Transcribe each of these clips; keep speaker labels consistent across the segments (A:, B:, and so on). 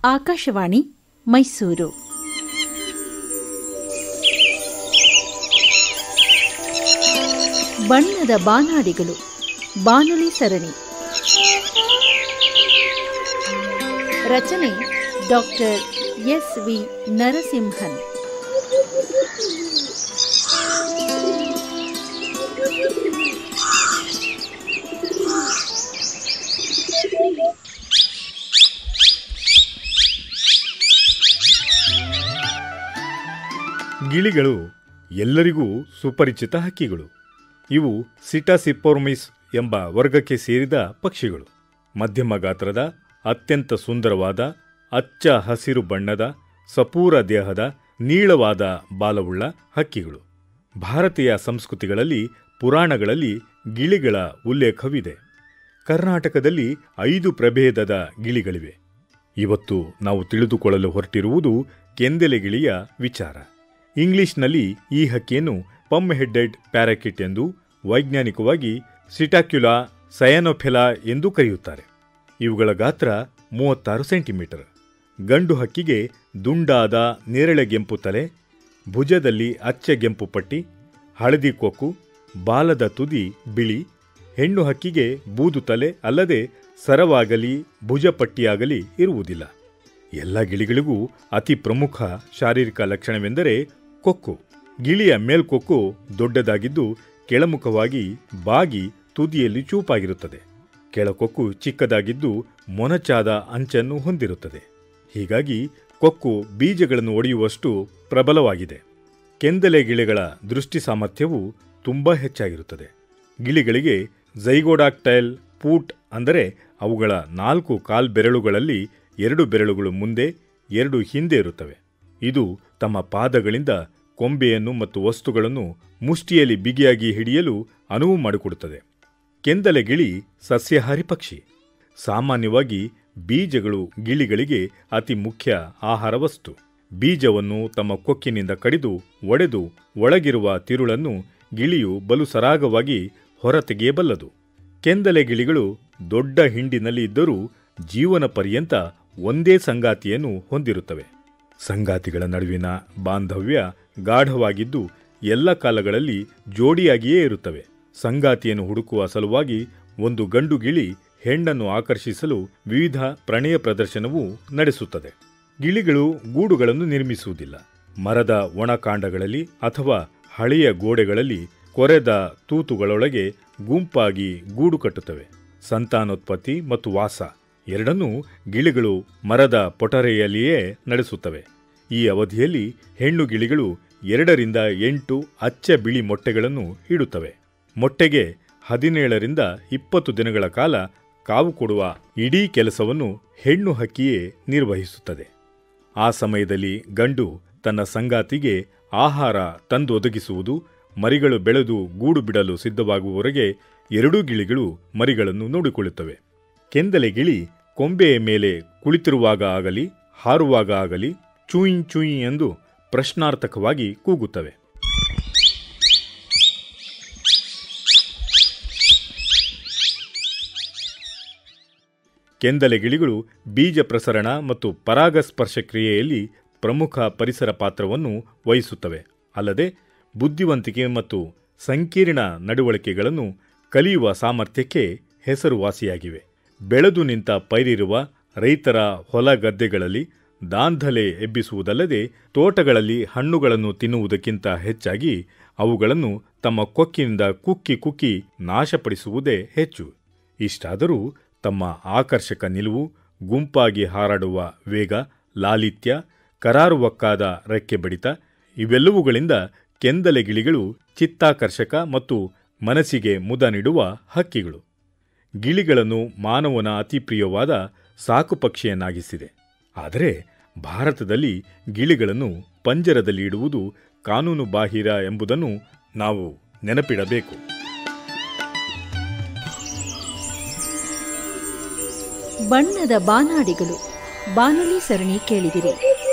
A: ಆಕಾಶವಾಣಿ ಮೈಸೂರು ಬಣ್ಣದ ಬಾನಾಡಿಗಳು ಬಾನುಲಿ ಸರಣಿ ರಚನೆ ಡಾಕ್ಟರ್ ಎಸ್ ವಿ ನರಸಿಂಹನ್
B: ಗಿಳಿಗಳು ಎಲ್ಲರಿಗೂ ಸುಪರಿಚಿತ ಹಕ್ಕಿಗಳು ಇವು ಸಿಟಾಸಿಪೋರ್ಮಿಸ್ ಎಂಬ ವರ್ಗಕ್ಕೆ ಸೇರಿದ ಪಕ್ಷಿಗಳು ಮಧ್ಯಮ ಗಾತ್ರದ ಅತ್ಯಂತ ಸುಂದರವಾದ ಅಚ್ಚ ಹಸಿರು ಬಣ್ಣದ ಸಪೂರ ದೇಹದ ನೀಳವಾದ ಬಾಲವುಳ್ಳ ಹಕ್ಕಿಗಳು ಭಾರತೀಯ ಸಂಸ್ಕೃತಿಗಳಲ್ಲಿ ಪುರಾಣಗಳಲ್ಲಿ ಗಿಳಿಗಳ ಉಲ್ಲೇಖವಿದೆ ಕರ್ನಾಟಕದಲ್ಲಿ ಐದು ಪ್ರಭೇದದ ಗಿಳಿಗಳಿವೆ ಇವತ್ತು ನಾವು ತಿಳಿದುಕೊಳ್ಳಲು ಹೊರಟಿರುವುದು ಕೆಂದೆಲೆ ಗಿಳಿಯ ವಿಚಾರ ಇಂಗ್ಲಿಷ್ನಲ್ಲಿ ಈ ಹಕ್ಕಿಯನ್ನು ಪಮ್ ಹೆಡ್ಡೆಡ್ ಪ್ಯಾರಾಕಿಟ್ ಎಂದು ವೈಜ್ಞಾನಿಕವಾಗಿ ಸಿಟಾಕ್ಯುಲಾ ಸಯನೊಫೆಲಾ ಎಂದು ಕರೆಯುತ್ತಾರೆ ಇವುಗಳ ಗಾತ್ರ ಮೂವತ್ತಾರು ಸೆಂಟಿಮೀಟರ್ ಗಂಡು ಹಕ್ಕಿಗೆ ದುಂಡಾದ ನೇರಳೆಗೆಂಪು ತಲೆ ಭುಜದಲ್ಲಿ ಅಚ್ಚೆಗೆಂಪು ಪಟ್ಟಿ ಹಳದಿ ಕೊಕ್ಕು ಬಾಲದ ತುದಿ ಬಿಳಿ ಹೆಣ್ಣು ಹಕ್ಕಿಗೆ ಬೂದು ತಲೆ ಅಲ್ಲದೆ ಸರವಾಗಲಿ ಭುಜಪಟ್ಟಿಯಾಗಲಿ ಇರುವುದಿಲ್ಲ ಎಲ್ಲ ಗಿಳಿಗಳಿಗೂ ಅತಿ ಪ್ರಮುಖ ಶಾರೀರಿಕ ಲಕ್ಷಣವೆಂದರೆ ಕೊಕ್ಕು ಗಿಳಿಯ ಮೇಲ್ಕೊಕ್ಕು ದೊಡ್ಡದಾಗಿದ್ದು ಕೆಳಮುಖವಾಗಿ ಬಾಗಿ ತುದಿಯಲ್ಲಿ ಚೂಪಾಗಿರುತ್ತದೆ ಕೆಳಕೊಕ್ಕು ಚಿಕ್ಕದಾಗಿದ್ದು ಮೊನಚಾದ ಅಂಚನ್ನು ಹೊಂದಿರುತ್ತದೆ ಹೀಗಾಗಿ ಕೊಕ್ಕು ಬೀಜಗಳನ್ನು ಒಡೆಯುವಷ್ಟು ಪ್ರಬಲವಾಗಿದೆ ಕೆಂದಲೆ ಗಿಳಿಗಳ ದೃಷ್ಟಿ ಸಾಮರ್ಥ್ಯವು ತುಂಬ ಹೆಚ್ಚಾಗಿರುತ್ತದೆ ಗಿಳಿಗಳಿಗೆ ಝೈಗೋಡಾಕ್ಟೈಲ್ ಪೂಟ್ ಅಂದರೆ ಅವುಗಳ ನಾಲ್ಕು ಕಾಲ್ಬೆರಳುಗಳಲ್ಲಿ ಎರಡು ಬೆರಳುಗಳು ಮುಂದೆ ಎರಡು ಹಿಂದೆ ಇರುತ್ತವೆ ಇದು ತಮ್ಮ ಪಾದಗಳಿಂದ ಕೊಂಬೆಯನ್ನು ಮತ್ತು ವಸ್ತುಗಳನ್ನು ಮುಷ್ಟಿಯಲ್ಲಿ ಬಿಗಿಯಾಗಿ ಹಿಡಿಯಲು ಅನುವು ಮಾಡಿಕೊಡುತ್ತದೆ ಕೆಂದಲೆ ಗಿಳಿ ಸಸ್ಯಾಹಾರಿ ಪಕ್ಷಿ ಸಾಮಾನ್ಯವಾಗಿ ಬೀಜಗಳು ಗಿಳಿಗಳಿಗೆ ಅತಿ ಮುಖ್ಯ ಆಹಾರ ವಸ್ತು ಬೀಜವನ್ನು ತಮ್ಮ ಕೊಕ್ಕಿನಿಂದ ಕಡಿದು ಒಡೆದು ಒಳಗಿರುವ ತಿರುಳನ್ನು ಗಿಳಿಯು ಬಲು ಸರಾಗವಾಗಿ ಹೊರತೆಗೆಯಬಲ್ಲದು ಕೆಂದಲೆ ಗಿಳಿಗಳು ದೊಡ್ಡ ಹಿಂಡಿನಲ್ಲಿ ಇದ್ದರೂ ಜೀವನ ಪರ್ಯಂತ ಒಂದೇ ಸಂಗಾತಿಯನ್ನು ಹೊಂದಿರುತ್ತವೆ ಸಂಗಾತಿಗಳ ನಡುವಿನ ಬಾಂಧವ್ಯ ಗಾಢವಾಗಿದ್ದು ಎಲ್ಲ ಕಾಲಗಳಲ್ಲಿ ಜೋಡಿಯಾಗಿಯೇ ಇರುತ್ತವೆ ಸಂಗಾತಿಯನ್ನು ಹುಡುಕುವ ಸಲುವಾಗಿ ಒಂದು ಗಂಡು ಗಿಳಿ ಹೆಣ್ಣನ್ನು ಆಕರ್ಷಿಸಲು ವಿವಿಧ ಪ್ರಣಯ ಪ್ರದರ್ಶನವೂ ನಡೆಸುತ್ತದೆ ಗಿಳಿಗಳು ಗೂಡುಗಳನ್ನು ನಿರ್ಮಿಸುವುದಿಲ್ಲ ಮರದ ಒಣಕಾಂಡಗಳಲ್ಲಿ ಅಥವಾ ಹಳೆಯ ಗೋಡೆಗಳಲ್ಲಿ ಕೊರೆದ ತೂತುಗಳೊಳಗೆ ಗುಂಪಾಗಿ ಗೂಡು ಕಟ್ಟುತ್ತವೆ ಸಂತಾನೋತ್ಪತ್ತಿ ಮತ್ತು ವಾಸ ಎರಡನ್ನೂ ಗಿಳಿಗಳು ಮರದ ಪೊಟರೆಯಲ್ಲಿಯೇ ನಡೆಸುತ್ತವೆ ಈ ಅವಧಿಯಲ್ಲಿ ಹೆಣ್ಣು ಗಿಳಿಗಳು ಎರಡರಿಂದ ಎಂಟು ಅಚ್ಚ ಬಿಳಿ ಮೊಟ್ಟೆಗಳನ್ನು ಇಡುತ್ತವೆ ಮೊಟ್ಟೆಗೆ ಹದಿನೇಳರಿಂದ ಇಪ್ಪತ್ತು ದಿನಗಳ ಕಾಲ ಕಾವು ಕೊಡುವ ಇಡೀ ಕೆಲಸವನ್ನು ಹೆಣ್ಣು ಹಕ್ಕಿಯೇ ನಿರ್ವಹಿಸುತ್ತದೆ ಆ ಸಮಯದಲ್ಲಿ ಗಂಡು ತನ್ನ ಸಂಗಾತಿಗೆ ಆಹಾರ ತಂದು ಒದಗಿಸುವುದು ಮರಿಗಳು ಬೆಳೆದು ಗೂಡು ಬಿಡಲು ಸಿದ್ಧವಾಗುವವರೆಗೆ ಎರಡೂ ಗಿಳಿಗಳು ಮರಿಗಳನ್ನು ನೋಡಿಕೊಳ್ಳುತ್ತವೆ ಕೆಂದಲೆ ಗಿಳಿ ಕೊಂಬೆಯ ಮೇಲೆ ಕುಳಿತಿರುವಾಗ ಆಗಲಿ ಹಾರುವಾಗ ಆಗಲಿ ಚೂಯಿ ಚೂಯಿ ಎಂದು ಪ್ರಶ್ನಾರ್ಥಕವಾಗಿ ಕೂಗುತ್ತವೆ ಕೆಂದಲೆ ಗಿಳಿಗಳು ಬೀಜ ಪ್ರಸರಣ ಮತ್ತು ಪರಾಗಸ್ಪರ್ಶ ಕ್ರಿಯೆಯಲ್ಲಿ ಪ್ರಮುಖ ಪರಿಸರ ಪಾತ್ರವನ್ನು ವಹಿಸುತ್ತವೆ ಅಲ್ಲದೆ ಬುದ್ಧಿವಂತಿಕೆ ಮತ್ತು ಸಂಕೀರ್ಣ ನಡವಳಿಕೆಗಳನ್ನು ಕಲಿಯುವ ಸಾಮರ್ಥ್ಯಕ್ಕೆ ಹೆಸರುವಾಸಿಯಾಗಿವೆ ಬೆಳೆದು ನಿಂತ ಪೈರಿರುವ ರೈತರ ಹೊಲ ಗದ್ದೆಗಳಲ್ಲಿ ದಾಂಧಲೆ ಎಬ್ಬಿಸುವುದಲ್ಲದೆ ತೋಟಗಳಲ್ಲಿ ಹಣ್ಣುಗಳನ್ನು ತಿನ್ನುವುದಕ್ಕಿಂತ ಹೆಚ್ಚಾಗಿ ಅವುಗಳನ್ನು ತಮ್ಮ ಕೊಕ್ಕಿನಿಂದ ಕುಕ್ಕಿ ಕುಕ್ಕಿ ನಾಶಪಡಿಸುವುದೇ ಹೆಚ್ಚು ಇಷ್ಟಾದರೂ ತಮ್ಮ ಆಕರ್ಷಕ ನಿಲುವು ಗುಂಪಾಗಿ ಹಾರಾಡುವ ವೇಗ ಲಾಲಿತ್ಯ ಕರಾರುವಕ್ಕಾದ ರೆಕ್ಕೆ ಬಡಿತ ಇವೆಲ್ಲವುಗಳಿಂದ ಕೆಂದಲೆ ಗಿಳಿಗಳು ಚಿತ್ತಾಕರ್ಷಕ ಮತ್ತು ಮನಸ್ಸಿಗೆ ಮುದ ನೀಡುವ ಹಕ್ಕಿಗಳು ಗಿಳಿಗಳನ್ನು ಮಾನವನ ಅತಿ ಪ್ರಿಯವಾದ ಸಾಕು ಪಕ್ಷಿಯನ್ನಾಗಿಸಿದೆ ಆದರೆ ಭಾರತದಲ್ಲಿ ಗಿಳಿಗಳನ್ನು ಪಂಜರದಲ್ಲಿ ಇಡುವುದು ಕಾನೂನು ಬಾಹಿರ ಎಂಬುದನ್ನು ನಾವು ನೆನಪಿಡಬೇಕು
A: ಬಣ್ಣದ ಬಾನಾಡಿಗಳು ಬಾನುಲಿ ಸರಣಿ ಕೇಳಿದಿರಿ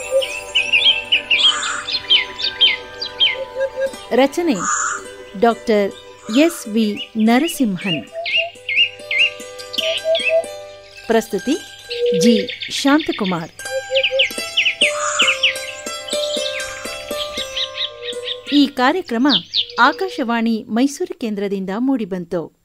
A: ರಚನೆ ಡಾಕ್ಟರ್ ಎಸ್ ವಿ ನರಸಿಂಹನ್ ಪ್ರಸ್ತುತಿ ಜಿ ಶಾಂತಕುಮಾರ್ ಈ ಕಾರ್ಯಕ್ರಮ ಆಕಾಶವಾಣಿ ಮೈಸೂರು ಕೇಂದ್ರದಿಂದ ಮೂಡಿಬಂತು